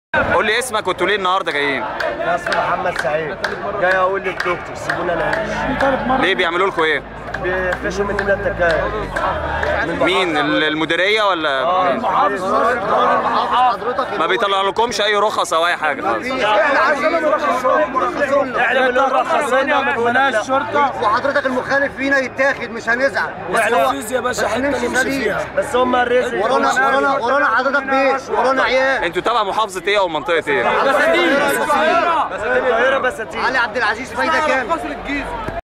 قول لي اسمك وانتوا ليه النهارده جايين أنا اسمي محمد سعيد جاي اقول للدكتور سيبونا نعيش ليه بيعملوا لكم ايه بيفشوا مننا التكاية مين ال- المديريه ولا مين؟ ما بيطلع لكمش اي رخص او اي حاجه خالص احنا عايزين احنا بنرخص لنا ما بنقولش الشرطه وحضرتك المخالف فينا يتاخد مش هنزعل التنفيذ يا باشا حته هنمشي نمشي سليم. فيها بس هم الرزق ورانا ورانا ورانا حضرتك بيت ورانا عيال انتوا تبع محافظه ايه او منطقه ايه القاهرة بساتين علي عبد العزيز فايده كام